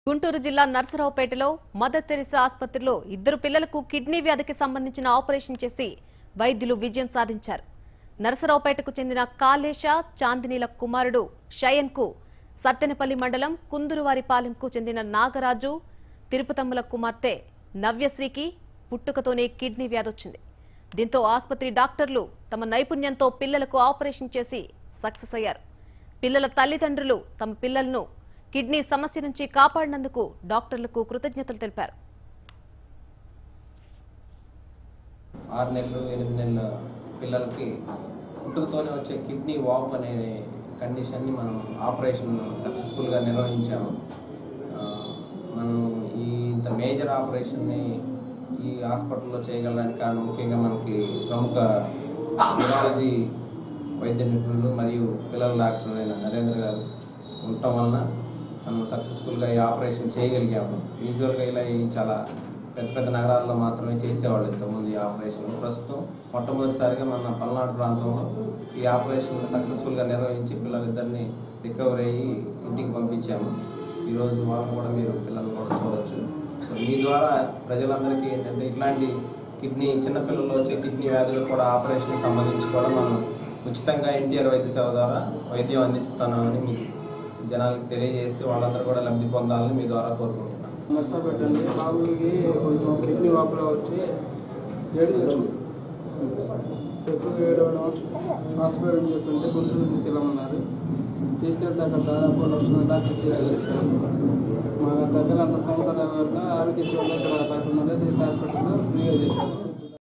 గుంటూరు జిల్లా నర్సరావుపేటలో mother Teresa ఆసుపత్రిలో ఇద్దరు పిల్లలకు కిడ్నీ వ్యాధికి సంబంధించిన ఆపరేషన్ చేసి వైద్యులు విజయం సాధించారు నరసరావుపేటకు చెందిన కాళేశ చాందినీల కుమారుడు షయన్ కు సత్తెనపల్లి మండలం కుందురువారిపాలెంకు చెందిన నాగరాజు తిరుపతమ్మల కుమార్తె నవ్యశ్రీకి పుట్టుకతోనే కిడ్నీ వ్యాధొచ్చింది దీంతో ఆసుపత్రి డాక్టర్లు తమ నైపుణ్యంతో పిల్లలకు ఆపరేషన్ చేసి సక్సెస్ అయ్యారు పిల్లల తల్లిదండ్రులు తమ పిల్లలను కిడ్నీ సమస్య నుంచి కాపాడినందుకు డాక్టర్లకు కృతజ్ఞతలు తెలిపారు ఆరు నెలలు ఎనిమిది నెలల పిల్లలకి పుట్టుకతోనే వచ్చే కిడ్నీ వాప్ అనే కండిషన్ని మనం ఆపరేషన్ సక్సెస్ఫుల్గా నిర్వహించాము ఆ, మనం ఈ ఇంత మేజర్ ఆపరేషన్ని ఈ హాస్పిటల్లో చేయగలడానికి కారణం ముఖ్యంగా మనకి ప్రముఖ న్యూరాలజీ వైద్య నిపుణులు మరియు పిల్లల డాక్టర్ అయిన నరేంద్ర గారు ఉండటం వలన మనం సక్సెస్ఫుల్గా ఈ ఆపరేషన్ చేయగలిగాము యూజువల్గా ఇలా ఈ చాలా పెద్ద పెద్ద నగరాల్లో మాత్రమే చేసేవాళ్ళు ఇంతకుముందు ఈ ఆపరేషన్ ప్రస్తుతం మొట్టమొదటిసారిగా మన పల్నాడు ప్రాంతంలో ఈ ఆపరేషన్ సక్సెస్ఫుల్గా నిర్వహించి పిల్లలిద్దరిని రికవర్ అయ్యి ఇంటికి పంపించాము ఈరోజు వాళ్ళని కూడా మీరు పిల్లల్ని కూడా చూడొచ్చు సో మీ ద్వారా ప్రజలందరికీ ఏంటంటే ఇట్లాంటి కిడ్నీ చిన్నపిల్లల్లో వచ్చే కిడ్నీ వ్యాధులకు కూడా ఆపరేషన్ సంబంధించి కూడా మనం ఉచితంగా ఎన్టీఆర్ వైద్య సేవ ద్వారా వైద్యం అందిస్తున్నామని మీకు జనాలకు తెలియజేస్తే వాళ్ళందరూ కూడా లబ్ధి పొందాలని మీ ద్వారా కోరుకుంటున్నాను నర్సా పెట్టండి బాబుకి కొంచెం కిడ్నీ వాపులో వచ్చి ఏడు ఎక్కువ ఏడవడం హాస్పిటల్ చేస్తుంటే గుంటూరు తీసుకెళ్ళమన్నారు తీసుకెళ్తే అక్కడ దాదాపు లక్షల డాక్టర్ చేశారు మా దగ్గర అంత సొంత దగ్గర ఆరోగ్యశ్రీ వాళ్ళు ఇక్కడ డాక్టర్ ఉన్నారు చేసి హాస్పిటల్లో ఫ్రీగా చేశారు